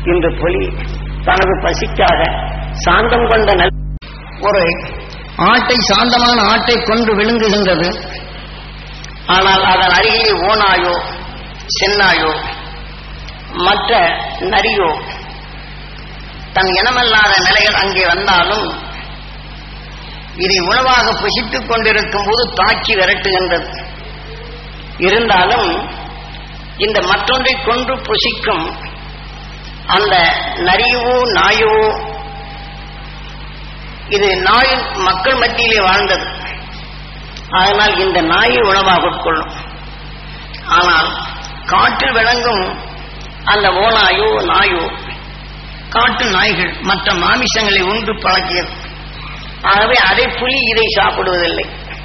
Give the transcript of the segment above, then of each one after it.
இந்த புலி தனது பசிக்காக சாந்தம் கொண்ட நல் ஒரு ஆட்டை சாந்தமான ஆட்டை கொண்டு விழுங்குகின்றது ஆனால் அதன் அருகிலே ஓனாயோ சென்னாயோ மற்ற நரியோ தன் இனமல்லாத நிலைகள் அங்கே வந்தாலும் இதை உணவாக புசித்துக் கொண்டிருக்கும் போது தாக்கி விரட்டுகின்றது இருந்தாலும் இந்த மற்றொன்றை கொன்று புசிக்கும் அந்த நரியவோ நாயவோ இது நாய் மக்கள் மத்தியிலே வாழ்ந்தது அதனால் இந்த நாயை உணவாக உட்கொள்ளும் ஆனால் காட்டில் விளங்கும் அந்த ஓனாயோ நாயோ காட்டு நாய்கள் மற்ற மாமிசங்களை உண்டு பழக்கியது ஆகவே அதை புலி இதை சாப்பிடுவதில்லை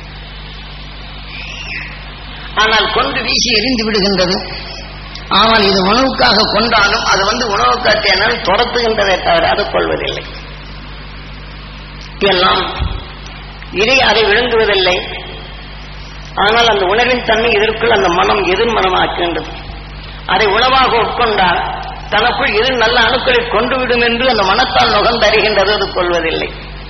ஆனால் கொண்டு வீசி எரிந்து விடுகின்றது ஆனால் இது உணவுக்காக கொண்டாலும் அது வந்து உணவுக்காக என்னால் துரத்துகின்றதை தவிர அது கொள்வதில்லை எல்லாம் இதை அதை விழுங்குவதில்லை ஆனால் அந்த உணவின் தன்மை இதற்குள் அந்த மனம் எதிர் மனமாக்குகின்றது அதை உணவாக உட்கொண்டால் தனக்குள் எது நல்ல அணுக்களை கொண்டு விடும் என்று அந்த மனத்தால் நுகர்ந்தறிகின்றது அது கொள்வதில்லை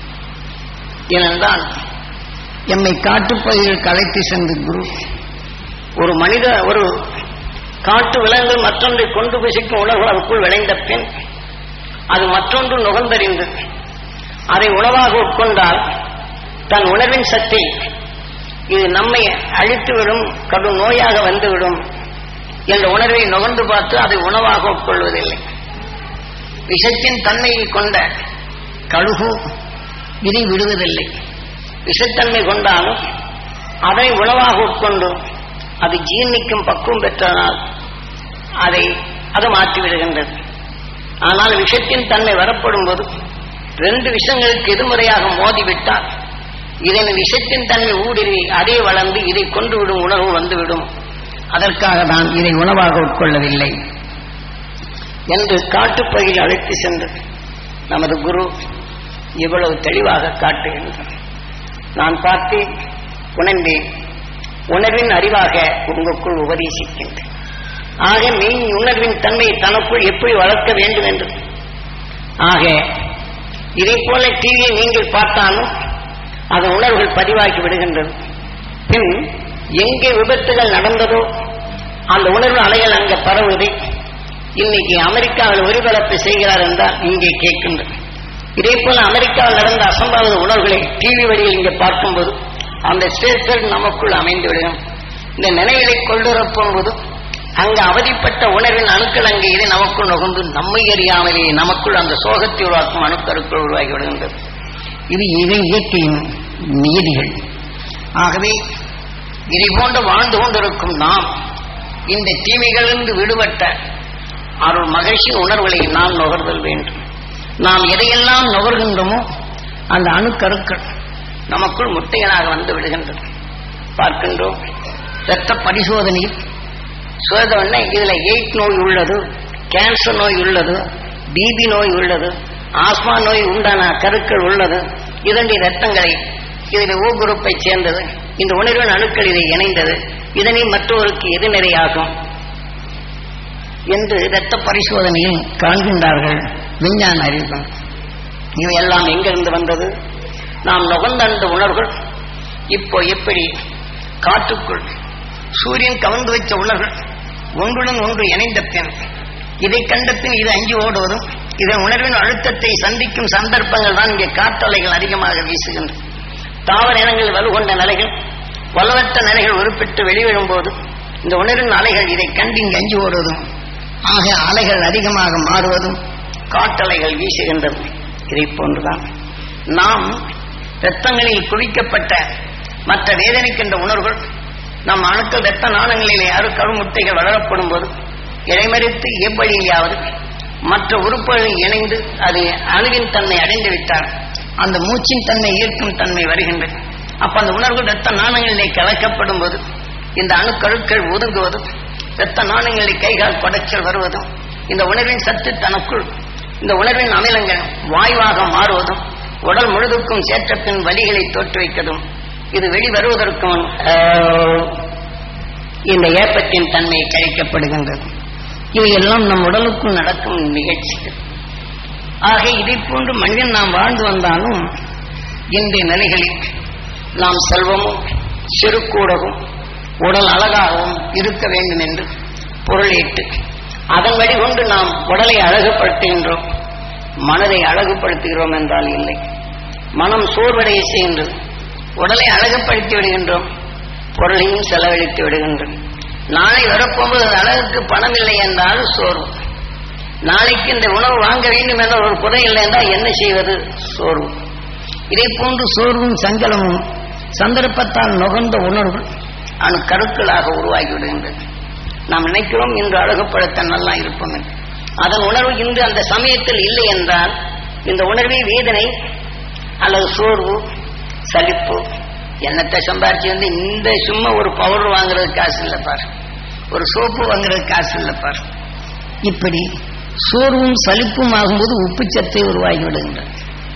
ஏனென்றால் எம்மை காட்டுப்பகுதியில் கலைத்து சென்று குரு ஒரு மனித ஒரு காட்டு விலங்கு மற்றொன்றை கொண்டு புசிக்கும் உணர்வு அதுக்குள் விளைந்த பின் அது மற்றொன்று நுகர்ந்தறிந்து அதை உணவாக உட்கொண்டால் தன் உணர்வின் சக்தி இது நம்மை அழித்துவிடும் கடும் நோயாக வந்துவிடும் என்ற உணர்வை நுகர்ந்து பார்த்து அதை உணவாக உட்கொள்வதில்லை விஷத்தின் தன்மையை கொண்ட கழுகு இதை விடுவதில்லை விஷத்தன்மை கொண்டாலும் அதை உணவாக உட்கொண்டு அது ஜீர்ணிக்கும் பக்குவம் பெற்றதனால் அதை அது மாற்றிவிடுகின்றது ஆனால் விஷத்தின் தன்மை வரப்படும் போது ரெண்டு விஷயங்களுக்கு எதிர்மறையாக மோதிவிட்டால் இதன் விஷத்தின் தன்மை ஊடுருவி அதே வளர்ந்து இதை கொண்டு விடும் உணர்வு வந்துவிடும் அதற்காக தான் இதை உணவாக உட்கொள்ளவில்லை என்று காட்டுப்பகுதியில் அழைத்து சென்று நமது குரு இவ்வளவு தெளிவாக காட்டுகின்றார் நான் பார்த்து உணர்ந்தேன் உணர்வின் அறிவாக உங்களுக்குள் உபதேசிக்கின்றேன் ஆக மெய் உணர்வின் தன்மையை தனக்குள் எப்படி வளர்க்க வேண்டும் என்று ஆக இதை போல டிவியை நீங்கள் பார்த்தாலும் அது உணர்வுகள் பதிவாகி விடுகின்றது பின் எங்கே விபத்துகள் நடந்ததோ அந்த உணர்வு அலைகள் அங்கே பரவுவதை இன்னைக்கு அமெரிக்காவில் ஒளிபரப்பு செய்கிறார் என்றால் இங்கே கேட்கின்றது இதே போல அமெரிக்காவில் நடந்த அசம்பாவித உணர்வுகளை டிவி வழியில் இங்கே பார்க்கும்போது அந்த ஸ்டேஷன் நமக்குள் அமைந்து விடுகும் இந்த நினைவுகளை கொண்டுரப்பும் போது அங்கு அவதிப்பட்ட உணர்வின் அணுக்கள் அங்கே இதை நமக்குள் நுகர்ந்து நம்மை அறியாமலே நமக்குள் அந்த சோகத்தை உருவாக்கும் அணுக்கருக்குள் உருவாகி விடுகின்றது இது இதை இயற்கையின் நியதிகள் ஆகவே இதை போன்று வாழ்ந்து கொண்டிருக்கும் நாம் இந்த தீமைகளிலிருந்து விடுபட்ட அருள் மகிழ்ச்சி உணர்வுகளை நாம் நுகர்தல் வேண்டும் நாம் எதையெல்லாம் நுகர்கின்றோமோ அந்த அணுக்கருக்கள் நமக்குள் முட்டைகளாக வந்து விடுகின்றது பார்க்கின்றோம் இரத்த பரிசோதனையில் சோதனை இதுல எய்ட் நோய் உள்ளது கேன்சர் நோய் உள்ளது பிபி நோய் உள்ளது ஆஸ்மா நோய் உண்டான கருக்கள் உள்ளது இதனுடைய ரத்தங்களை இதில் ஓ குரூப்பை சேர்ந்தது இந்த உணர்வின் அணுக்கள் இதை இணைந்தது இதனை மற்றவருக்கு எதிர்நிறையாகும் என்று இரத்த பரிசோதனையில் காண்கின்றார்கள் விஞ்ஞான அறிவுகள் இவையெல்லாம் எங்கிருந்து வந்தது நாம் நுகர்ந்த அந்த உணர்வுகள் இப்போ எப்படி காட்டுக்குள் சூரியன் கவர்ந்து வைத்த உணர்வுகள் ஒன்றுடன் ஒன்று இணைந்த பின் இதை கண்ட பின் இது அஞ்சு ஓடுவதும் இதன் உணர்வின் அழுத்தத்தை சந்திக்கும் சந்தர்ப்பங்கள் தான் இங்கே காற்றலைகள் அதிகமாக வீசுகின்றன தாவர இனங்கள் வலுகொண்ட நிலைகள் வலுவற்ற நிலைகள் உருப்பிட்டு வெளிவிழும்போது இந்த உணர்வின் அலைகள் இதை கண்டு இங்கு அஞ்சு ஓடுவதும் ஆக அலைகள் அதிகமாக மாறுவதும் காற்றலைகள் வீசுகின்றது இதை போன்றுதான் நாம் இரத்தங்களில் குவிக்கப்பட்ட மற்ற வேதனைக்கின்ற உணர்வுகள் நம் அணுக்கள் இரத்த நாணங்களிலே அரு கருமுட்டைகள் வளரப்படும் போது இடைமறித்து எவ்வழியாவது மற்ற உறுப்புகளில் இணைந்து அது அணுவின் தன்மை அடைந்து விட்டால் அந்த மூச்சின் தன்மை ஈர்க்கும் தன்மை வருகின்றது அப்ப அந்த உணர்வு இரத்த நாணங்களிலே கலக்கப்படும் போது இந்த அணுக்கருக்கள் ஒதுங்குவதும் இரத்த நாணங்களில் கைகால் கொடைச்சல் வருவதும் இந்த உணர்வின் சத்து தனக்குள் இந்த உணர்வின் அமிலங்கள் வாயுவாக மாறுவதும் உடல் முழுதுக்கும் சேற்றத்தின் வலிகளை தோற்றுவிக்கதும் இது வெளிவருவதற்கும் ஆஹ், இந்த ஏப்பத்தின் தன்மை கழிக்கப்படுகின்றது இவையெல்லாம் நம் உடலுக்குள் நடக்கும் நிகழ்ச்சிகள் ஆக இதை போன்று மனிதன் நாம் வாழ்ந்து வந்தாலும் இன்றைய நிலைகளில் நாம் செல்வமும் செருக்கூடவும் உடல் அழகாகவும் இருக்க வேண்டும் என்று பொருளேட்டு அதன் வழிகொண்டு நாம் உடலை அழகுபடுத்துகின்றோம் மனதை அழகுபடுத்துகிறோம் என்றால் இல்லை மனம் சோர்வடைய செய்கின்றது உடலை அழகுபடுத்தி விடுகின்றோம் பொருளையும் செலவழித்து விடுகின்றோம் நாளை வரப்போகும்போது அது அழகுக்கு பணம் இல்லை என்றால் சோர்வு நாளைக்கு இந்த உணவு வாங்க வேண்டும் என்ற ஒரு குறை இல்லை என்றால் என்ன செய்வது சோர்வு இதை போன்று சோர்வும் சஞ்சலமும் சந்தர்ப்பத்தால் நுகர்ந்த உணர்வு அணு கருக்களாக உருவாகி விடுகின்றது நாம் நினைக்கிறோம் இன்று அழகுப்படுத்த நல்லா இருப்போம் என்று அதன் உணர்வு இன்று அந்த சமயத்தில் இல்லை என்றால் இந்த உணர்வே வேதனை அல்லது சோர்வு சலிப்பு என்னத்தை சம்பாரிச்சு வந்து இந்த சும்மா ஒரு பவுடர் வாங்குறது காசு இல்லை பாரு ஒரு சோப்பு வாங்குறது காசு இல்லை பாரு இப்படி சோர்வும் சலிப்பும் ஆகும்போது உப்புச்சத்தை உருவாகி விடுகின்றன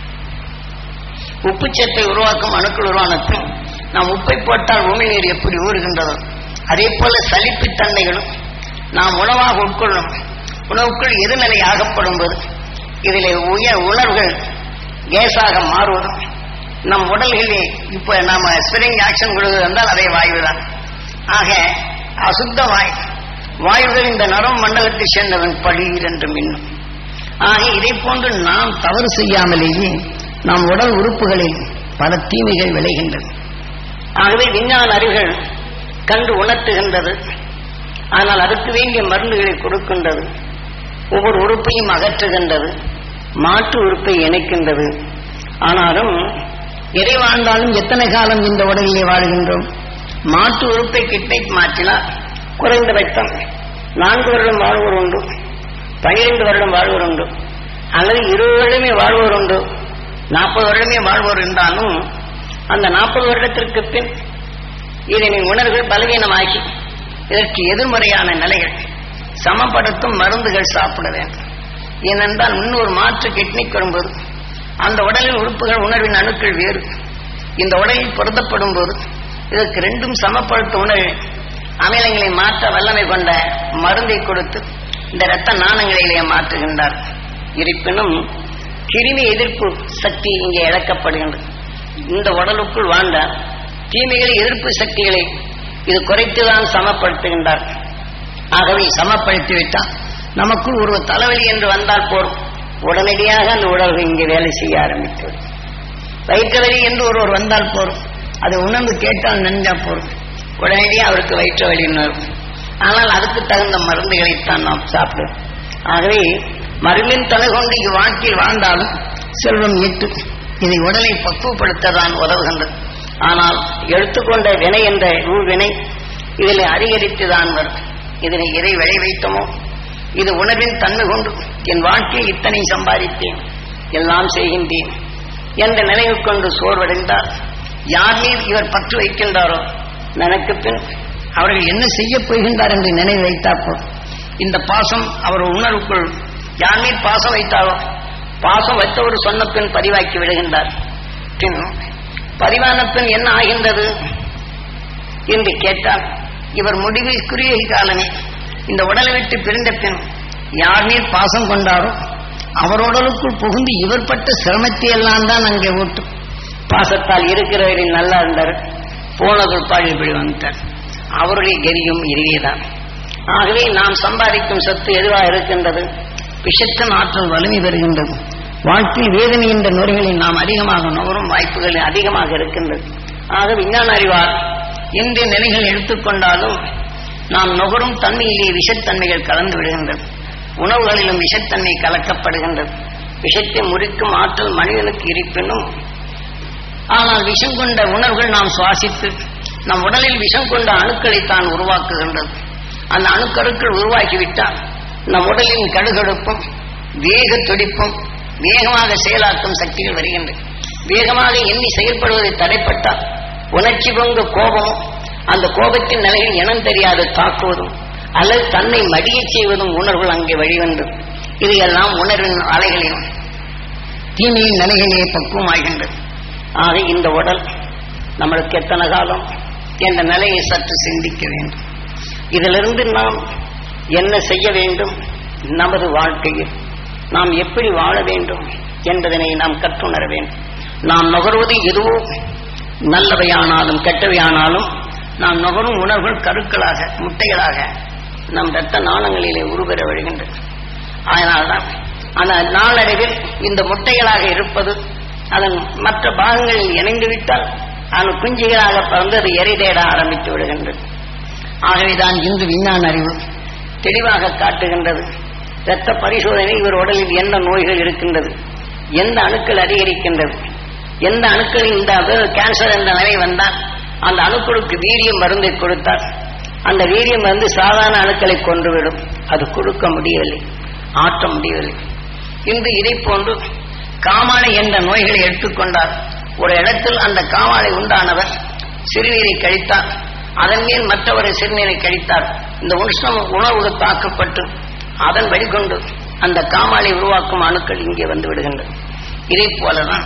உப்புச்சத்தை உருவாக்கும் அணுக்கள் உருவானத்தும் நாம் உப்பை போட்டால் உமிழ்நீர் எப்படி ஊறுகின்றதோ அதே போல சலிப்புத்தன்மைகளும் நாம் உணவாக உட்கொள்ளும் உணவுக்குள் எதிர்நிலை ஆகப்படும் போது இதிலே உயர் உணர்வுகள் கேஸாக மாறுவதும் நம் உடல்களிலே இப்ப நாம ஸ்பிரிங் ஆக்ஷன் கொடுக்கிறது என்றால் அதே வாயுதான் ஆக அசுத்த வாய் வாயுகள் இந்த நரம் மண்டலத்தை சேர்ந்தவன் பளீர் என்று மின்னும் ஆக இதை போன்று நாம் தவறு செய்யாமலேயே நம் உடல் உறுப்புகளில் பல தீமைகள் விளைகின்றது ஆகவே விஞ்ஞான அறிவுகள் கண்டு உணர்த்துகின்றது ஆனால் அதுக்கு வேண்டிய மருந்துகளை கொடுக்கின்றது ஒவ்வொரு உறுப்பையும் அகற்றுகின்றது மாற்று உறுப்பை இணைக்கின்றது ஆனாலும் எதை வாழ்ந்தாலும் எத்தனை காலம் இந்த உடலிலே வாழுகின்றோம் மாற்று உறுப்பை கிட்டை மாற்றினால் குறைந்தபட்சம் நான்கு வருடம் வாழ்வோர் உண்டு பனிரெண்டு வருடம் வாழ்வோர் உண்டு அல்லது இருபது வருடமே வாழ்வோர் உண்டு நாற்பது வருடமே வாழ்வோர் இருந்தாலும் அந்த நாற்பது வருடத்திற்கு பின் இதனை உணர்வுகள் பலவீனமாகி இதற்கு எதிர்மறையான நிலைகள் சமப்படுத்தும் மருந்துகள் சாப்பிட வேண்டும் ஏனென்றால் இன்னொரு மாற்று கிட்னிக் வரும்போது அந்த உடலின் உறுப்புகள் உணர்வின் அணுக்கள் வேறு இந்த உடலில் பொருத்தப்படும் போது இதற்கு ரெண்டும் சமப்படுத்தும் உணர்வு அமிலங்களை மாற்ற வல்லமை கொண்ட மருந்தை கொடுத்து இந்த இரத்த நாணங்களிலே மாற்றுகின்றார் இருப்பினும் கிருமி எதிர்ப்பு சக்தி இங்கே இழக்கப்படுகின்றது இந்த உடலுக்குள் வாழ்ந்த தீமைகளை எதிர்ப்பு சக்திகளை இது குறைத்துதான் சமப்படுத்துகின்றார் ஆகவே சமப்படுத்திவிட்டால் நமக்குள் ஒரு தலைவலி என்று வந்தால் போரும் உடனடியாக அந்த உடல்கள் இங்கே வேலை செய்ய ஆரம்பித்தது வயிற்று வலி என்று ஒருவர் வந்தால் போரும் அதை உணர்ந்து கேட்டால் நன்றா போரும் உடனடியாக அவருக்கு வயிற்று வலி உணரும் ஆனால் அதுக்கு தகுந்த மருந்துகளைத்தான் நாம் சாப்பிடுவோம் ஆகவே மருந்தின் தலை கொண்டு இவ்வாழ்க்கையில் வாழ்ந்தாலும் செல்வம் ஈட்டு இதை உடலை பக்குவப்படுத்ததான் உதவுகின்றது ஆனால் எடுத்துக்கொண்ட வினை என்ற வினை இதில் அதிகரித்துதான் வரும் இதனை எதை விளை வைத்தோமோ இது உணர்வின் தன்மை கொண்டு என் வாழ்க்கையில் இத்தனை சம்பாதித்தேன் எல்லாம் செய்கின்றேன் என்ற நினைவு கொண்டு சோர்வடைந்தால் யார் மீது இவர் பற்று வைக்கின்றாரோ எனக்கு பின் அவர்கள் என்ன செய்ய போகின்றார் என்று நினைவு வைத்தால் போதும் இந்த பாசம் அவர் உணர்வுக்குள் யார் மீது பாசம் வைத்தாரோ பாசம் வைத்தவர் சொன்ன பின் பதிவாக்கி விடுகின்றார் பின் பதிவான பின் என்ன ஆகின்றது என்று கேட்டால் இவர் முடிவில் குறுகிய காலமே இந்த உடலை விட்டு பிரிந்த பின் யார் மீது பாசம் கொண்டாரோ அவரோடலுக்குள் புகுந்து இவர் பட்ட சிரமத்தை எல்லாம் தான் அங்கே ஊட்டும் பாசத்தால் இருக்கிறவரில் நல்லா இருந்தார் போனது பாடி இப்படி வந்துட்டார் அவருடைய கெரியும் இறுதியதான் ஆகவே நாம் சம்பாதிக்கும் சொத்து எதுவாக இருக்கின்றது விஷத்தின் ஆற்றல் வலிமை பெறுகின்றது வாழ்க்கையில் வேதனை என்ற நுரைகளில் நாம் அதிகமாக நுகரும் வாய்ப்புகள் அதிகமாக இருக்கின்றது ஆக விஞ்ஞான அறிவால் இன்றைய நிலைகள் எடுத்துக்கொண்டாலும் நாம் நுகரும் தன்மையிலே விஷத்தன்மைகள் கலந்து விடுகின்றது உணவுகளிலும் விஷத்தன்மை கலக்கப்படுகின்றது விஷத்தை முறிக்கும் ஆற்றல் மனிதனுக்கு இருப்பினும் ஆனால் விஷம் கொண்ட உணர்வுகள் நாம் சுவாசித்து நம் உடலில் விஷம் கொண்ட அணுக்களை தான் உருவாக்குகின்றது அந்த அணுக்கருக்கள் உருவாக்கிவிட்டால் நம் உடலின் கடுகடுப்பும் வேக துடிப்பும் வேகமாக செயலாக்கும் சக்திகள் வருகின்றன வேகமாக எண்ணி செயல்படுவதை தடைப்பட்டால் உணர்ச்சி பொங்க கோபமும் அந்த கோபத்தின் நிலையில் இனம் தெரியாது தாக்குவதும் அல்லது தன்னை மடியச் செய்வதும் உணர்வுகள் அங்கே வழிவந்து இதையெல்லாம் உணர்வின் அலைகளிலும் தீமையின் நிலைகளே பக்குவமாகின்றது ஆக இந்த உடல் நம்மளுக்கு எத்தனை காலம் என்ற நிலையை சற்று சிந்திக்க வேண்டும் இதிலிருந்து நாம் என்ன செய்ய வேண்டும் நமது வாழ்க்கையில் நாம் எப்படி வாழ வேண்டும் என்பதனை நாம் கற்றுணர வேண்டும் நாம் நுகர்வது எதுவோ நல்லவையானாலும் கெட்டவையானாலும் நாம் நுகரும் உணர்வுகள் கருக்களாக முட்டைகளாக நம் இரத்த நாளங்களிலே உருவெற வருகின்றது அதனால்தான் அந்த நாளடைவில் இந்த முட்டைகளாக இருப்பது அதன் மற்ற பாகங்களில் இணைந்து விட்டால் அது குஞ்சுகளாக பறந்து அது எரிதேட ஆரம்பித்து விடுகின்றது ஆகவேதான் இன்று விஞ்ஞான அறிவு தெளிவாக காட்டுகின்றது இரத்த பரிசோதனை இவர் உடலில் என்ன நோய்கள் இருக்கின்றது எந்த அணுக்கள் அதிகரிக்கின்றது எந்த அணுக்கள் இந்த கேன்சர் என்ற நிலை வந்தால் அந்த அணுக்களுக்கு வீரியம் மருந்தை கொடுத்தால் அந்த வீரியம் வந்து சாதாரண அணுக்களை கொன்றுவிடும் அது கொடுக்க முடியவில்லை ஆற்ற முடியவில்லை இன்று இதை போன்று காமாலை என்ற நோய்களை எடுத்துக்கொண்டால் ஒரு இடத்தில் அந்த காமாலை உண்டானவர் சிறுநீரை கழித்தார் அதன் மேல் மற்றவரை சிறுநீரை கழித்தார் இந்த உஷ்ணம் உணவு தாக்கப்பட்டு அதன் வழிகொண்டு அந்த காமாலை உருவாக்கும் அணுக்கள் இங்கே வந்து விடுகின்றன இதை போலதான்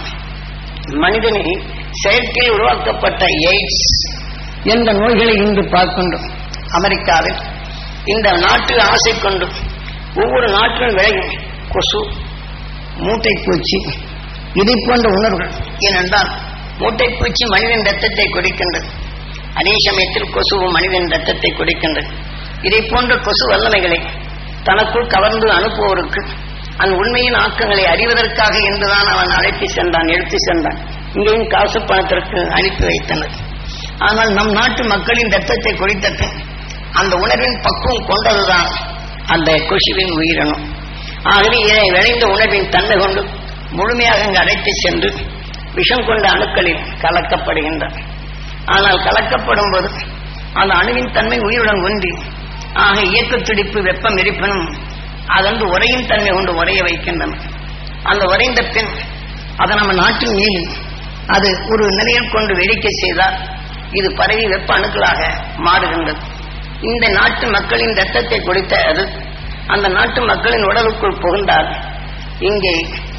மனிதனை செயற்கையில் உருவாக்கப்பட்ட எய்ட்ஸ் என்ற நோய்களை இன்று பார்க்கின்றோம் அமெரிக்காவில் இந்த நாட்டு ஆசை கொண்டு ஒவ்வொரு நாட்டிலும் விளையும் கொசு மூட்டைப்பூச்சி இதை போன்ற உணர்வுகள் ஏனென்றால் மூட்டைப்பூச்சி மனிதன் ரத்தத்தை குடிக்கின்றது அதே சமயத்தில் கொசுவும் மனிதன் ரத்தத்தை குடிக்கின்றது இதை போன்ற கொசு வல்லமைகளை தனக்குள் கவர்ந்து அனுப்புவோருக்கு அந்த உண்மையின் ஆக்கங்களை அறிவதற்காக என்றுதான் அவன் அழைத்து சென்றான் எடுத்து சென்றான் இங்கேயும் காசு பணத்திற்கு அனுப்பி வைத்தனர் ஆனால் நம் நாட்டு மக்களின் ரத்தத்தை குடித்தது அந்த உணர்வின் பக்குவம் கொண்டதுதான் அந்த கொசுவின் உயிரினம் ஆகவே இதை விளைந்த உணர்வின் தன்மை கொண்டு முழுமையாக அங்கு அழைத்து சென்று விஷம் கொண்ட அணுக்களில் கலக்கப்படுகின்றன ஆனால் கலக்கப்படும் போது அந்த அணுவின் தன்மை உயிருடன் ஒன்றி ஆக இயக்க துடிப்பு வெப்பம் இருப்பினும் அதன்று உரையின் தன்மை கொண்டு உரைய வைக்கின்றன அந்த உறைந்த பின் அதை நம்ம நாட்டின் மீது அது ஒரு நிலையில் கொண்டு வெடிக்கை செய்தால் இது பரவி வெப்ப அணுக்களாக மாறுகின்றது இந்த நாட்டு மக்களின் ரத்தத்தை குடித்த அது அந்த நாட்டு மக்களின் உடலுக்குள் புகுந்தால் இங்கே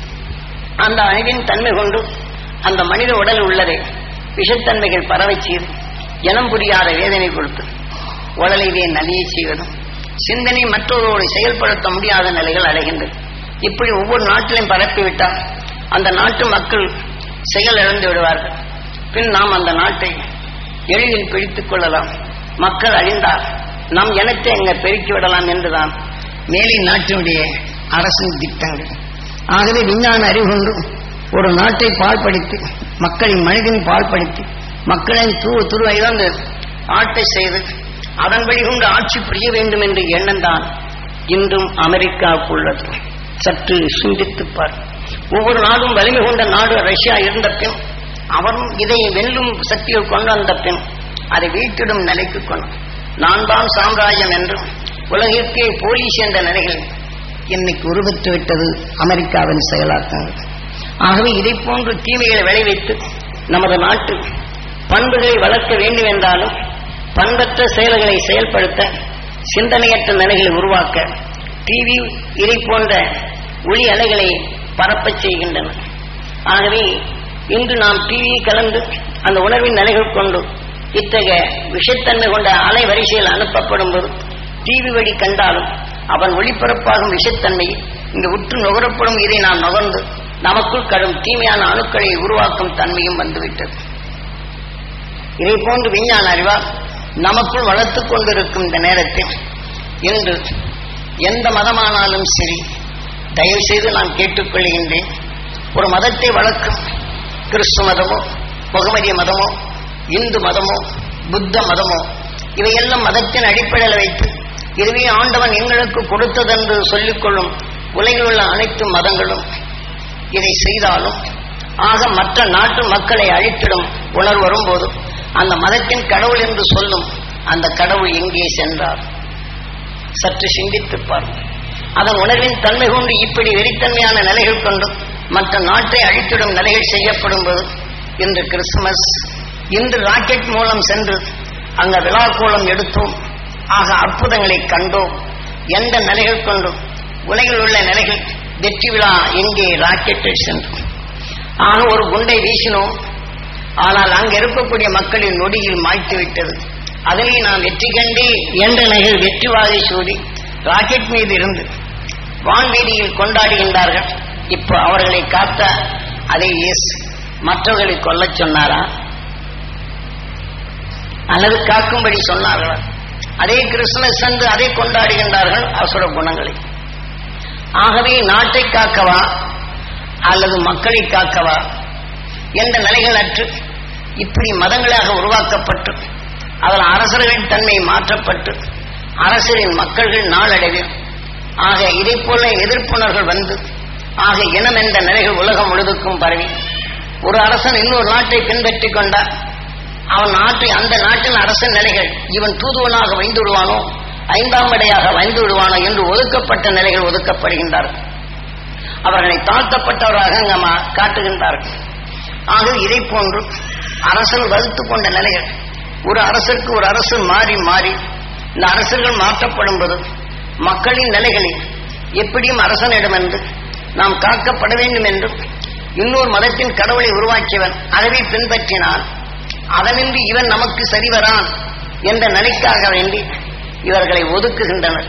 அந்த அணுவின் தன்மை கொண்டு அந்த மனித உடல் உள்ளதை விஷத்தன்மைகள் பரவச் செய்து இனம் புரியாத வேதனை கொடுத்து உடலைவே நலிய செய்வதும் சிந்தனை மற்றவரோடு செயல்படுத்த முடியாத நிலைகள் அடைகின்றது இப்படி ஒவ்வொரு நாட்டிலையும் பரப்பிவிட்டால் அந்த நாட்டு மக்கள் செயல் இழந்து விடுவார்கள் பின் நாம் அந்த நாட்டை எளிதில் பிடித்துக் கொள்ளலாம் மக்கள் அழிந்தால் நம் இனத்தை எங்க பெருக்கி விடலாம் என்றுதான் மேலை நாட்டினுடைய அரசின் திட்டங்கள் ஆகவே விஞ்ஞான அறிவு கொண்டு ஒரு நாட்டை பால்படுத்தி மக்களின் மனிதன் பால்படுத்தி மக்களின் துரு துருவை வந்து ஆட்டை செய்து அதன் வழி கொண்டு ஆட்சி புரிய வேண்டும் என்ற எண்ணம் தான் இன்றும் அமெரிக்காவுக்கு உள்ளது சற்று சிந்தித்துப் பார் ஒவ்வொரு நாடும் வலிமை கொண்ட நாடு ரஷ்யா இருந்த பின் அவரும் இதை வெல்லும் சக்தியை கொண்டு வந்த பின் அதை வீட்டிடும் நிலைக்கு கொண்டு நான் தான் சாம்ராஜ்யம் என்றும் உலகிற்கே போலீஸ் என்ற நிலைகள் இன்னைக்கு உருவத்து விட்டது அமெரிக்காவின் செயலாக்கங்கள் ஆகவே இதை போன்று தீமைகளை விளைவித்து நமது நாட்டு பண்புகளை வளர்க்க வேண்டும் என்றாலும் பண்பற்ற செயல்களை செயல்படுத்த சிந்தனையற்ற நிலைகளை உருவாக்க டிவி இதை போன்ற ஒளி அலைகளை பரப்பச் செய்கின்றன ஆகவே இன்று நாம் டிவியை கலந்து அந்த உணர்வின் நிலைகள் கொண்டு இத்தகைய விஷத்தன்மை கொண்ட அலை வரிசையில் அனுப்பப்படும் போது டிவி வழி கண்டாலும் அவன் ஒளிபரப்பாகும் விஷத்தன்மையை இங்கு உற்று நுகரப்படும் இதை நாம் நுகர்ந்து நமக்குள் கடும் தீமையான அணுக்களை உருவாக்கும் தன்மையும் வந்துவிட்டது இதை போன்று விஞ்ஞான அறிவால் நமக்குள் வளர்த்துக் கொண்டிருக்கும் இந்த நேரத்தில் இன்று எந்த மதமானாலும் சரி தயவு செய்து நான் கேட்டுக்கொள்கின்றேன் ஒரு மதத்தை வளர்க்கும் கிறிஸ்து மதமோ முகமதிய மதமோ இந்து மதமோ புத்த மதமோ இவையெல்லாம் மதத்தின் அடிப்படையில் வைத்து இதுவே ஆண்டவன் எங்களுக்கு கொடுத்ததென்று சொல்லிக்கொள்ளும் உலகில் உள்ள அனைத்து மதங்களும் இதை செய்தாலும் ஆக மற்ற நாட்டு மக்களை அழித்திடும் உணர்வு வரும்போது அந்த மதத்தின் கடவுள் என்று சொல்லும் அந்த கடவுள் எங்கே சென்றார் சற்று சிந்தித்துப் பாருங்கள் அதன் உணர்வின் தன்மை கொண்டு இப்படி வெறித்தன்மையான நிலைகள் கொண்டு மற்ற நாட்டை அழித்திடும் நிலைகள் செய்யப்படும் போது இன்று கிறிஸ்துமஸ் இன்று ராக்கெட் மூலம் சென்று அங்க விழா கோலம் எடுத்தோம் ஆக அற்புதங்களை கண்டோம் எந்த நிலைகள் கொண்டும் உலகில் உள்ள நிலைகள் வெற்றி விழா எங்கே ராக்கெட்டில் சென்றோம் ஆக ஒரு குண்டை வீசினோம் ஆனால் அங்கு இருக்கக்கூடிய மக்களின் நொடியில் மாய்த்து விட்டது அதிலே நாம் வெற்றி கண்டே என்ற நிலையில் வெற்றி வாகை சூடி ராக்கெட் மீது இருந்து வான்வீதியில் கொண்டாடுகின்றார்கள் இப்போ அவர்களை காத்த அதே இயேசு மற்றவர்களை கொல்லச் சொன்னாரா அல்லது காக்கும்படி சொன்னார்களா அதே கிறிஸ்துமஸ் சென்று அதை கொண்டாடுகின்றார்கள் அசுர குணங்களை ஆகவே நாட்டை காக்கவா அல்லது மக்களை காக்கவா என்ற நிலைகள் அற்று இப்படி மதங்களாக உருவாக்கப்பட்டு அதில் அரசர்களின் தன்மை மாற்றப்பட்டு அரசரின் மக்கள்கள் நாளடைவில் ஆக இதை போல எதிர்ப்புணர்கள் வந்து ஆக இனம் என்ற நிலைகள் உலகம் முழுதுக்கும் பரவி ஒரு அரசன் இன்னொரு நாட்டை பின்பற்றி கொண்டார் அவன் நாட்டை அந்த நாட்டின் அரசன் நிலைகள் இவன் தூதுவனாக வைந்து விடுவானோ ஐந்தாம் படையாக வைந்து விடுவானோ என்று ஒதுக்கப்பட்ட நிலைகள் ஒதுக்கப்படுகின்றார்கள் அவர்களை தாழ்த்தப்பட்டவராக அங்க காட்டுகின்றார்கள் ஆக இதை போன்று அரசன் வகுத்து கொண்ட நிலைகள் ஒரு அரசருக்கு ஒரு அரசு மாறி மாறி இந்த அரசர்கள் மாற்றப்படும் போது மக்களின் நிலைகளில் எப்படியும் அரசனிடமிருந்து நாம் காக்கப்பட வேண்டும் என்றும் இன்னொரு மதத்தின் கடவுளை உருவாக்கியவன் அதனை பின்பற்றினால் அதனின்றி இவன் நமக்கு சரிவரான் என்ற நிலைக்காக வேண்டி இவர்களை ஒதுக்குகின்றனர்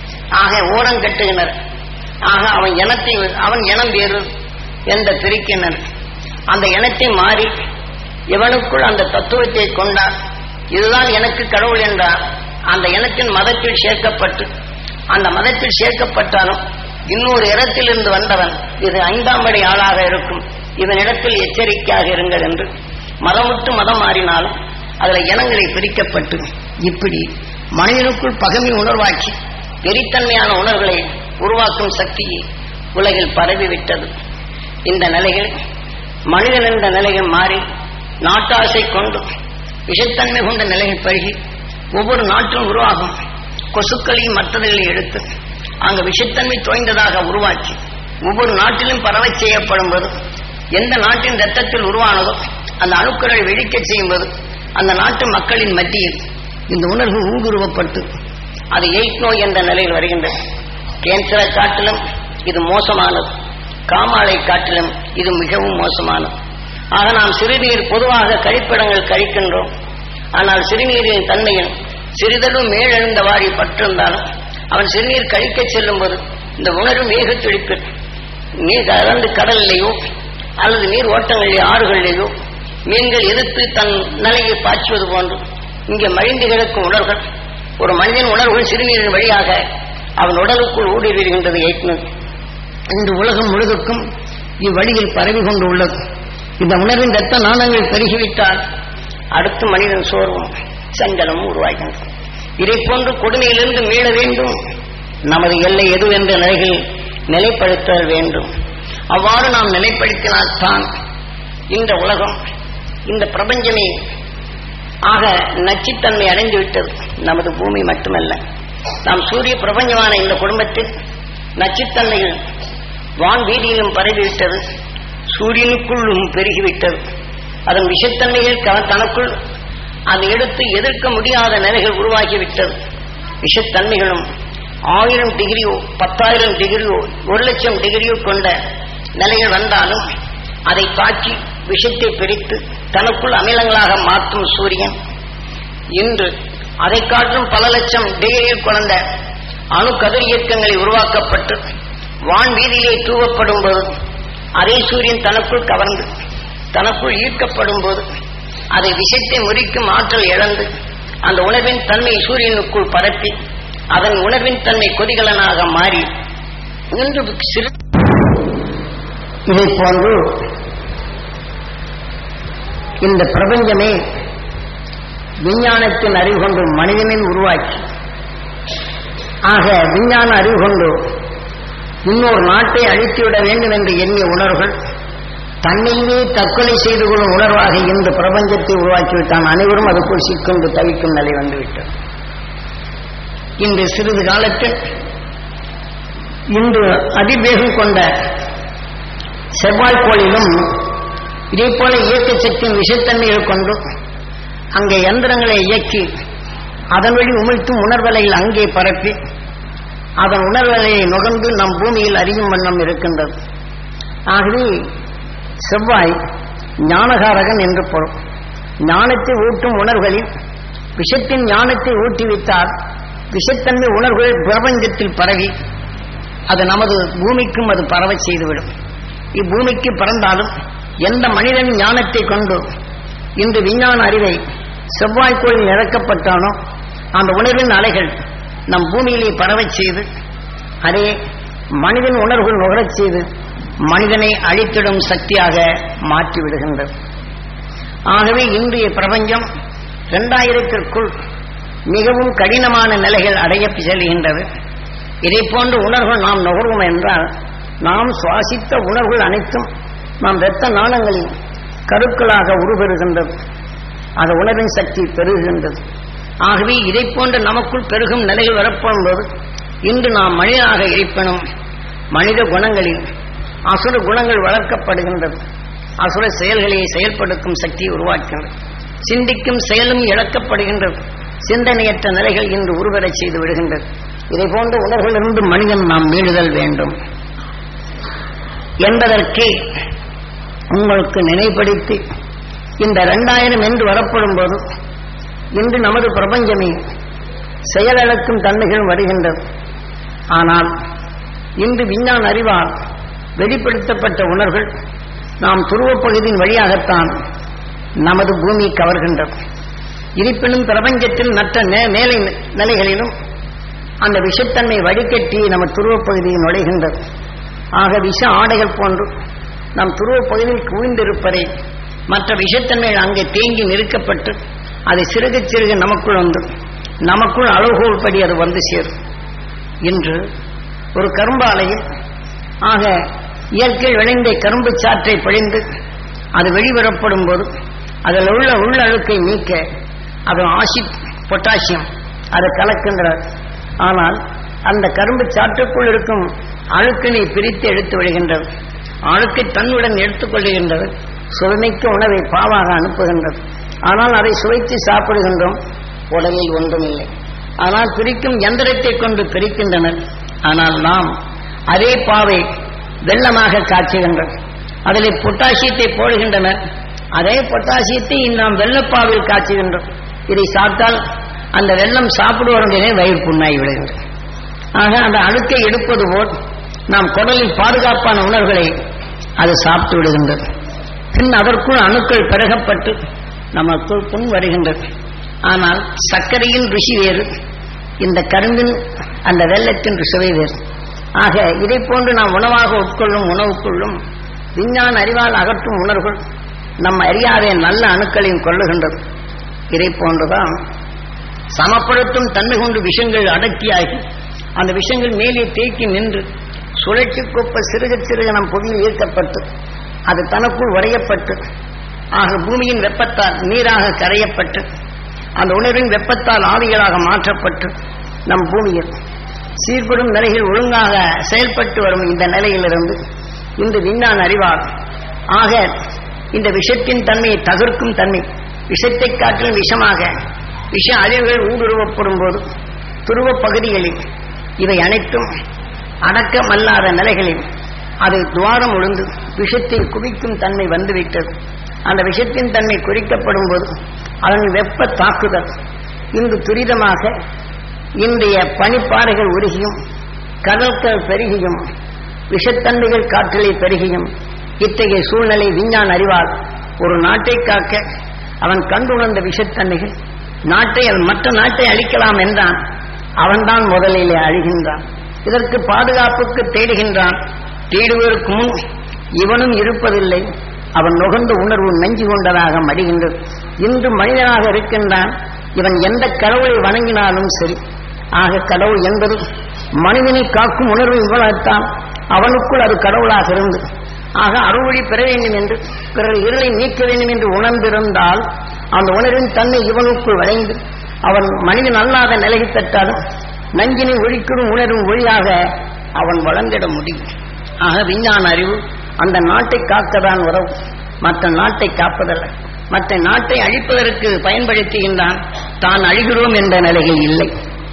ஆக ஓரம் கட்டுகின்றனர் ஆக அவன் இனத்தை அவன் இனம் வேறு என்ற பிரிக்கின்றனர் அந்த இனத்தை மாறி இவனுக்குள் அந்த தத்துவத்தை கொண்டார் இதுதான் எனக்கு கடவுள் என்றார் அந்த இனத்தின் மதத்தில் சேர்க்கப்பட்டு அந்த மதத்தில் சேர்க்கப்பட்டாலும் இன்னொரு இடத்திலிருந்து வந்தவன் இது ஐந்தாம் படி ஆளாக இருக்கும் இவனிடத்தில் எச்சரிக்கையாக இருங்கள் என்று மதமுட்டு மதம் மாறினாலும் அதுல இனங்களை பிரிக்கப்பட்டு இப்படி மனிதனுக்குள் பகமை உணர்வாக்கி வெறித்தன்மையான உணர்வுகளை உருவாக்கும் சக்தியை உலகில் பரவிவிட்டது இந்த நிலைகள் மனிதன் என்ற நிலைகள் மாறி நாட்டாசை கொண்டு விஷத்தன்மை கொண்ட நிலைகள் பருகி ஒவ்வொரு நாட்டிலும் உருவாகும் கொசுக்களையும் மற்றதையும் எடுத்து அங்கு விஷத்தன்மை தோய்ந்ததாக உருவாக்கி ஒவ்வொரு நாட்டிலும் பரவச் செய்யப்படும் போது எந்த நாட்டின் ரத்தத்தில் உருவானதோ அந்த அணுக்களை வெடிக்கச் செய்யும்போது அந்த நாட்டு மக்களின் மத்தியில் இந்த உணர்வு ஊடுருவப்பட்டு அது எய்ட் நோய் என்ற நிலையில் வருகின்றது கேன்சரை காட்டிலும் இது மோசமானது காமாலை காட்டிலும் இது மிகவும் மோசமானது ஆக நாம் சிறுநீர் பொதுவாக கழிப்பிடங்கள் கழிக்கின்றோம் ஆனால் சிறுநீரின் தன்மையில் சிறிதளவு மேலெழுந்த வாரி பற்றிருந்தாலும் அவன் சிறுநீர் கழிக்கச் செல்லும் போது இந்த உணர்வு மேகத்துடிப்பில் நீர் கலந்து கடலிலேயோ அல்லது நீர் ஓட்டங்களிலேயோ ஆறுகளிலேயோ மீன்கள் எதிர்த்து தன் நிலையை பாய்ச்சுவது போன்று இங்கே மழிந்து கிடக்கும் உணர்வுகள் ஒரு மனிதன் உணர்வுகள் சிறுநீரின் வழியாக அவன் உடலுக்குள் ஊடுருவுகின்றது எய்ட்னு இன்று உலகம் முழுதுக்கும் இவ்வழியில் பரவி கொண்டு உள்ளது இந்த உணர்வின் ரத்த நாணங்கள் பெருகிவிட்டால் அடுத்து மனிதன் சோர்வும் சஞ்சலமும் உருவாகின்றது இதை போன்று கொடுமையிலிருந்து மீள வேண்டும் நமது எல்லை எது என்ற நிலைகள் நிலைப்படுத்தல் வேண்டும் அவ்வாறு நாம் நிலைப்படுத்தினால் தான் இந்த உலகம் இந்த பிரபஞ்சமே ஆக நச்சுத்தன்மை அடைந்து விட்டது நமது பூமி மட்டுமல்ல நாம் சூரிய பிரபஞ்சமான இந்த குடும்பத்தில் நச்சுத்தன்மைகள் வான் வீதியிலும் பரவிவிட்டது சூரியனுக்குள்ளும் பெருகிவிட்டது அதன் விஷத்தன்மைகள் க- தனக்குள் அதை எடுத்து எதிர்க்க முடியாத நிலைகள் உருவாகிவிட்டது விஷத்தன்மைகளும் ஆயிரம் டிகிரியோ பத்தாயிரம் டிகிரியோ ஒரு லட்சம் டிகிரியோ கொண்ட நிலைகள் வந்தாலும் அதை தாக்கி விஷத்தை பிரித்து தனக்குள் அமிலங்களாக மாற்றும் சூரியன் இன்று அதை காட்டும் பல லட்சம் டிகிரியில் குழந்த அணு கதிர் இயக்கங்களை உருவாக்கப்பட்டு வான் வீதியிலே தூவப்படும் போது அதே சூரியன் தனக்குள் கவர்ந்து தனக்குள் ஈர்க்கப்படும் போது அதை விஷத்தை முறிக்கும் ஆற்றல் இழந்து அந்த உணர்வின் தன்மை சூரியனுக்குள் பரப்பி அதன் உணர்வின் தன்மை கொதிகலனாக மாறி இன்று சிறு இதை போன்று இந்த பிரபஞ்சமே விஞ்ஞானத்தின் அறிவு கொண்டு மனிதனின் உருவாக்கி ஆக விஞ்ஞான அறிவு கொண்டு இன்னொரு நாட்டை அழித்துவிட வேண்டும் என்று எண்ணிய உணர்வுகள் தன்னையே தற்கொலை செய்து கொள்ளும் உணர்வாக இந்த பிரபஞ்சத்தை உருவாக்கிவிட்டான் அனைவரும் அதுக்குள் சிக்கொண்டு தவிக்கும் நிலை வந்துவிட்டது இன்று சிறிது காலத்தில் இன்று அதிவேகம் கொண்ட செவ்வாய்க்கோளிலும் இதே போல இயக்க சக்தியின் விஷத்தன்மைகள் கொண்டு அங்கே யந்திரங்களை இயக்கி அதன் வழி உமிழ்த்தும் உணர்வலையில் அங்கே பரப்பி அதன் உணர்வலையை நுகர்ந்து நம் பூமியில் அறியும் வண்ணம் இருக்கின்றது ஆகவே செவ்வாய் ஞானகாரகன் என்று பொருள் ஞானத்தை ஊட்டும் உணர்வுகளில் விஷத்தின் ஞானத்தை ஊட்டிவிட்டால் விஷத்தன்மை உணர்வுகள் பிரபஞ்சத்தில் பரவி அது நமது பூமிக்கும் அது பரவச் செய்துவிடும் இப்பூமிக்கு பிறந்தாலும் எந்த மனிதன் ஞானத்தை கொண்டு இன்று விஞ்ஞான அறிவை செவ்வாய்க்கோளில் நிரக்கப்பட்டானோ அந்த உணர்வின் அலைகள் நம் பூமியிலே பரவச் செய்து அதே மனிதன் உணர்வுகள் நுகரச் செய்து மனிதனை அழித்திடும் சக்தியாக மாற்றிவிடுகின்றது ஆகவே இன்றைய பிரபஞ்சம் இரண்டாயிரத்திற்குள் மிகவும் கடினமான நிலைகள் அடைய செல்கின்றது இதை போன்ற உணர்வுகள் நாம் நுகர்வோம் என்றால் நாம் சுவாசித்த உணர்வுகள் அனைத்தும் நாம் இரத்த நாளங்களில் கருக்களாக உருபெறுகின்றது அந்த உணர்வின் சக்தி பெருகுகின்றது ஆகவே இதை போன்ற நமக்குள் பெருகும் நிலையில் வரப்படும் போது இன்று நாம் மனிதனாக இருப்பினும் மனித குணங்களில் அசுர குணங்கள் வளர்க்கப்படுகின்றது அசுர செயல்களை செயல்படுத்தும் சக்தியை உருவாக்கின்றது சிந்திக்கும் செயலும் இழக்கப்படுகின்றது சிந்தனையற்ற நிலைகள் இன்று உருவரச் செய்து விடுகின்றது இதை போன்ற உணர்வுகளிலிருந்து மனிதன் நாம் மீளுதல் வேண்டும் என்பதற்கு உங்களுக்கு நினைப்படுத்தி இந்த இரண்டாயிரம் என்று வரப்படும் போது இன்று நமது பிரபஞ்சமே செயலிழக்கும் தன்மைகள் வருகின்றது ஆனால் இன்று விஞ்ஞான அறிவால் வெளிப்படுத்தப்பட்ட உணர்வுகள் நாம் துருவப் பகுதியின் வழியாகத்தான் நமது பூமி கவர்கின்றது இருப்பினும் பிரபஞ்சத்தில் மற்ற நே- மேலை நிலைகளிலும் அந்த விஷத்தன்மை வடிகட்டி நம்ம துருவப் பகுதியில் நுழைகின்றது ஆக விஷ ஆடைகள் போன்று நம் துருவப் பகுதியில் குவிந்திருப்பதை மற்ற விஷத்தன்மைகள் அங்கே தேங்கி நிறுக்கப்பட்டு அதை சிறுக சிறுக நமக்குள் வந்து நமக்குள் அளவுகோல் படி அது வந்து சேரும் இன்று ஒரு கரும்பாலையில் ஆக இயற்கையில் விளைந்த கரும்பு சாற்றை பிழிந்து அது வெளிவரப்படும் போது அதில் உள்ள உள்ள அழுக்கை நீக்க அது ஆசிட் பொட்டாசியம் அதை கலக்கின்றார் ஆனால் அந்த கரும்பு சாற்றுக்குள் இருக்கும் அழுக்கினை பிரித்து எடுத்து விடுகின்றது அழுக்கை தன்னுடன் எடுத்துக்கொள்ளுகின்றது சுவைமிக்க உணவை பாவாக அனுப்புகின்றது ஆனால் அதை சுவைத்து சாப்பிடுகின்றோம் உடலில் ஒன்றுமில்லை ஆனால் பிரிக்கும் எந்திரத்தை கொண்டு பிரிக்கின்றனர் ஆனால் நாம் அதே பாவை வெள்ளமாக காய்ச்சுகின்றோம் அதில் பொட்டாசியத்தை போடுகின்றனர் அதே பொட்டாசியத்தை நாம் வெள்ளப்பாவில் காய்ச்சுகின்றோம் இதை சாப்பிட்டால் அந்த வெள்ளம் சாப்பிடுவதே வயிறு புண்ணாகி விடுகின்றது ஆக அந்த அழுக்கை எடுப்பது போல் நாம் குடலில் பாதுகாப்பான உணர்வுகளை அது சாப்பிட்டு விடுகின்றது பின் அதற்குள் அணுக்கள் பிறகப்பட்டு நமக்குள் புண் வருகின்றது ஆனால் சர்க்கரையின் ருசி வேறு இந்த கரும்பின் அந்த வெள்ளத்தின் சுவை வேறு ஆக இதை போன்று நாம் உணவாக உட்கொள்ளும் உணவுக்குள்ளும் விஞ்ஞான அறிவால் அகற்றும் உணர்வுகள் நம் அறியாத நல்ல அணுக்களையும் கொள்ளுகின்றது இதை போன்றுதான் சமப்படுத்தும் தன்மை கொண்டு விஷங்கள் அடக்கியாகி அந்த விஷங்கள் மேலே தேக்கி நின்று சுழற்சி கொப்ப சிறுக சிறுக நம் புவியில் ஈர்க்கப்பட்டு அது தனக்குள் உறையப்பட்டு ஆக பூமியின் வெப்பத்தால் நீராக கரையப்பட்டு அந்த உணர்வின் வெப்பத்தால் ஆவிகளாக மாற்றப்பட்டு நம் பூமியில் சீர்படும் நிலையில் ஒழுங்காக செயல்பட்டு வரும் இந்த நிலையிலிருந்து இந்த விஞ்ஞான அறிவால் ஆக இந்த விஷத்தின் தன்மையை தகர்க்கும் தன்மை விஷத்தை காட்டிலும் விஷமாக விஷ அழிவுகள் ஊடுருவப்படும் போது துருவப் பகுதிகளில் இவை அனைத்தும் அடக்கமல்லாத நிலைகளில் அது துவாரம் உழுந்து விஷத்தை குவிக்கும் தன்மை வந்துவிட்டது அந்த விஷத்தின் தன்மை குறிக்கப்படும் போது அதன் வெப்ப தாக்குதல் இன்று துரிதமாக இன்றைய பனிப்பாறைகள் உருகியும் கடல்கள் பெருகியும் விஷத்தன்மைகள் காற்றிலே பெருகியும் இத்தகைய சூழ்நிலை விஞ்ஞான அறிவால் ஒரு நாட்டை காக்க அவன் கண்டுணர்ந்த விஷத்தன்மைகள் நாட்டை அவன் மற்ற நாட்டை அழிக்கலாம் என்றான் அவன்தான் முதலிலே அழிகின்றான் இதற்கு பாதுகாப்புக்கு தேடுகின்றான் தேடுவதற்கு முன் இவனும் இருப்பதில்லை அவன் நுகர்ந்த உணர்வு நெஞ்சு கொண்டதாக மடிகின்றது இன்று மனிதனாக இருக்கின்றான் இவன் எந்த கடவுளை வணங்கினாலும் சரி ஆக கடவுள் என்பது மனிதனை காக்கும் உணர்வு இவ்வளவுத்தான் அவனுக்குள் அது கடவுளாக இருந்து ஆக அறுவழி பெற வேண்டும் என்று பிறர் இருளை நீக்க வேண்டும் என்று உணர்ந்திருந்தால் அந்த உணர்வின் தன்மை இவனுக்குள் வளைந்து அவன் மனிதன் அல்லாத நிலையை பெற்றாலும் நஞ்சினை ஒழிக்கிடும் உணர்வும் ஒளியாக அவன் வளர்ந்திட முடியும் ஆக விஞ்ஞான அறிவு அந்த நாட்டை காக்கதான் உறவு மற்ற நாட்டை காப்பதல்ல மற்ற நாட்டை அழிப்பதற்கு பயன்படுத்துகின்றான் தான் அழிகிறோம் என்ற நிலையில் இல்லை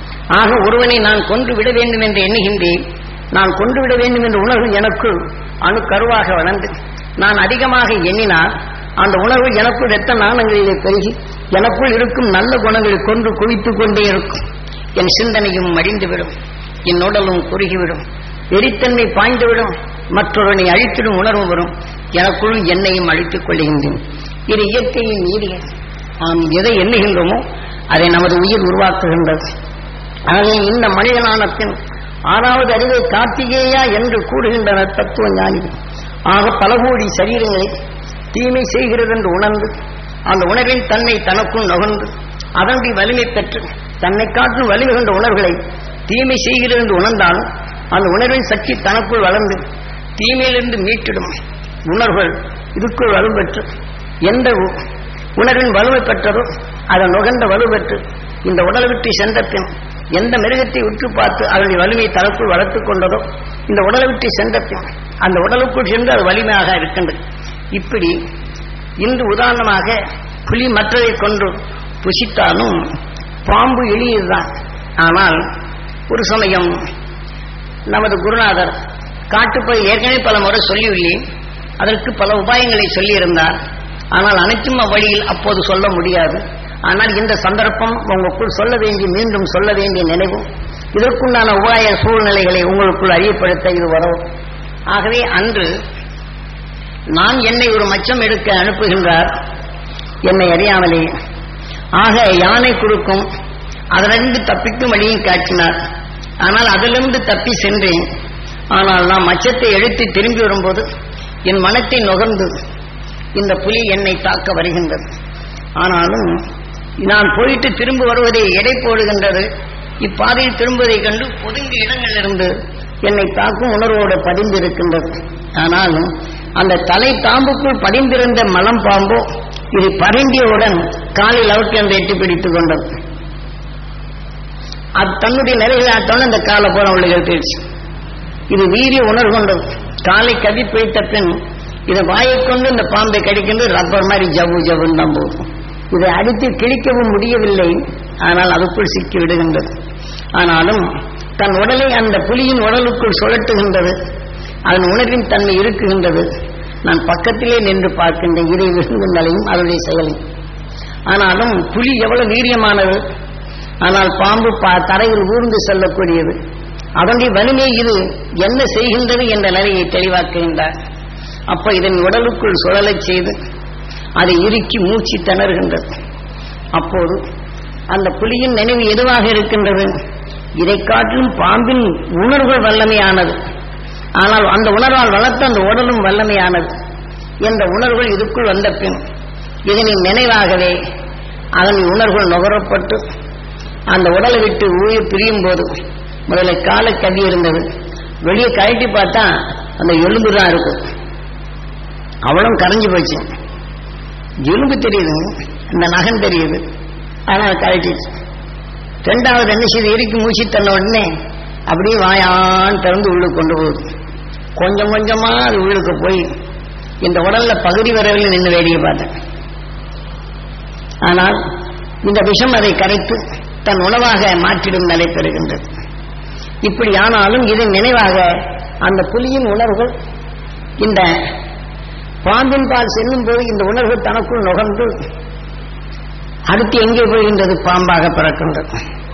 ஆக ஒருவனை நான் கொன்று விட வேண்டும் என்று எண்ணுகின்றேன் நான் கொன்று விட வேண்டும் என்ற உணர்வு எனக்குள் அணுக்கருவாக வளர்ந்து நான் அதிகமாக எண்ணினால் அந்த உணர்வு எனக்குள் இரத்த நாணங்களிலே பெருகி எனக்குள் இருக்கும் நல்ல குணங்களை கொண்டு குவித்துக் கொண்டே இருக்கும் என் சிந்தனையும் மடிந்துவிடும் என் உடலும் குறுகிவிடும் வெறித்தன்மை பாய்ந்துவிடும் மற்றொருவனை அழித்திடும் உணர்வு வரும் எனக்குள் என்னையும் அழித்துக் கொள்கின்றேன் இது இயற்கையின் நீதிய நாம் எதை எண்ணுகின்றோமோ அதை நமது உயிர் உருவாக்குகின்றது ஆகவே இந்த மனிதனான பின் ஆறாவது அறிவை கார்த்திகேயா என்று கூறுகின்றனர் தத்துவ ஞானிகள் ஆக பல கோடி சரீரங்களை தீமை செய்கிறது என்று உணர்ந்து அந்த உணர்வின் தன்மை தனக்குள் நுகர்ந்து அதனுடைய வலிமை பெற்று தன்னை காட்டும் வலிமை கொண்ட உணர்வுகளை தீமை செய்கிறது என்று உணர்ந்தாலும் அந்த உணர்வின் சக்தி தனக்குள் வளர்ந்து தீமையிலிருந்து மீட்டிடும் உணர்வுகள் இதுக்குள் வலுப்பெற்று எந்த உ- உணர்வின் வலுவை பெற்றதோ அதன் நுகர்ந்த வலுப்பெற்று இந்த உடலை விட்டு சென்ற பின் எந்த மிருகத்தை உற்று பார்த்து அதனுடைய வலிமையை தனக்குள் வளர்த்துக் கொண்டதோ இந்த உடலை விட்டு சென்ற பின் அந்த உடலுக்குள் சென்று அது வலிமையாக இருக்கின்றது இப்படி இன்று உதாரணமாக புலி மற்றதை கொன்று புசித்தாலும் பாம்பு எளியதுதான் ஆனால் ஒரு சமயம் நமது குருநாதர் காட்டுப்பகுதி ஏற்கனவே பல முறை சொல்லியுள்ளேன் அதற்கு பல உபாயங்களை சொல்லியிருந்தார் ஆனால் அனைத்தும் அவ்வழியில் அப்போது சொல்ல முடியாது ஆனால் இந்த சந்தர்ப்பம் உங்களுக்குள் சொல்ல வேண்டிய மீண்டும் சொல்ல வேண்டிய நினைவும் இதற்குண்டான உபாய சூழ்நிலைகளை உங்களுக்குள் அறியப்படுத்த இது வரும் ஆகவே அன்று நான் என்னை ஒரு மச்சம் எடுக்க அனுப்புகின்றார் என்னை அறியாமலே ஆக யானை குறுக்கும் அதிலிருந்து தப்பிக்கும் வழியை காட்டினார் ஆனால் அதிலிருந்து தப்பி சென்றேன் ஆனால் நான் மச்சத்தை எடுத்து திரும்பி வரும்போது என் மனத்தை நுகர்ந்து இந்த புலி என்னை தாக்க வருகின்றது ஆனாலும் நான் போயிட்டு திரும்ப வருவதை எடை போடுகின்றது இப்பாதையில் திரும்புவதைக் கண்டு ஒதுங்கிய இடங்களிலிருந்து என்னை தாக்கும் உணர்வோடு பதிந்திருக்கின்றது ஆனாலும் அந்த தலை தாம்புக்குள் பதிந்திருந்த மலம் பாம்போ இது பரண்டியவுடன் காலில் அவுட்டு என்று எட்டி பிடித்துக் கொண்டது அது தன்னுடைய நிலையில் ஆட்டோன்னு அந்த காலை போல உள்ள எடுத்துடுச்சு இது வீரிய உணர்வு கொண்டது காலை கதி பிடித்த பின் இதை வாயை கொண்டு இந்த பாம்பை கடிக்கின்றது ரப்பர் மாதிரி ஜவ்வு ஜவ்வுன்னு தான் போகும் இதை அடித்து கிழிக்கவும் முடியவில்லை ஆனால் அதுக்குள் சிக்கி விடுகின்றது ஆனாலும் தன் உடலை அந்த புலியின் உடலுக்குள் சுழட்டுகின்றது அதன் உணர்வின் தன்மை இருக்குகின்றது நான் பக்கத்திலே நின்று பார்க்கின்றேன் இதை விழுங்கும் நிலையும் அதனுடைய செயலையும் ஆனாலும் புலி எவ்வளவு வீரியமானது ஆனால் பாம்பு பா- தரையில் ஊர்ந்து செல்லக்கூடியது அதனுடைய வலிமை இது என்ன செய்கின்றது என்ற நிலையை தெளிவாக்குகின்றார் அப்ப இதன் உடலுக்குள் சுழலச் செய்து அதை இறுக்கி மூச்சு திணறுகின்றது அப்போது அந்த புலியின் நினைவு எதுவாக இருக்கின்றது இதை காட்டிலும் பாம்பின் உணர்வுகள் வல்லமையானது ஆனால் அந்த உணர்வால் வளர்த்த அந்த உடலும் வல்லமையானது என்ற உணர்வுகள் இதுக்குள் வந்த பின் இதனின் நினைவாகவே அதன் உணர்வுகள் நுகரப்பட்டு அந்த உடலை விட்டு உயிர் பிரியும் போது முதல்ல காலை கவி இருந்தது வெளியே கழட்டி பார்த்தா அந்த எலும்பு தான் இருக்கும் அவளும் கரைஞ்சு போச்சு எலும்பு தெரியுது இந்த நகன் தெரியுது ஆனால் கழட்டிச்சு ரெண்டாவது என்ன செய்து இறுக்கி மூச்சு தன்ன உடனே அப்படியே வாயான் திறந்து உள்ளுக்கு கொண்டு போகுது கொஞ்சம் கொஞ்சமா அது உள்ளுக்கு போய் இந்த உடல்ல பகுதி வரவில் நின்று வேடிக்கை பார்த்தேன் ஆனால் இந்த விஷம் அதை கரைத்து தன் உணவாக மாற்றிடும் நிலை பெறுகின்றது இப்படி ஆனாலும் இதன் நினைவாக அந்த புலியின் உணர்வுகள் இந்த பாம்பின் பால் செல்லும் போது இந்த உணர்வு தனக்குள் நுகர்ந்து அடுத்து எங்கே போகின்றது பாம்பாக பிறக்கின்றது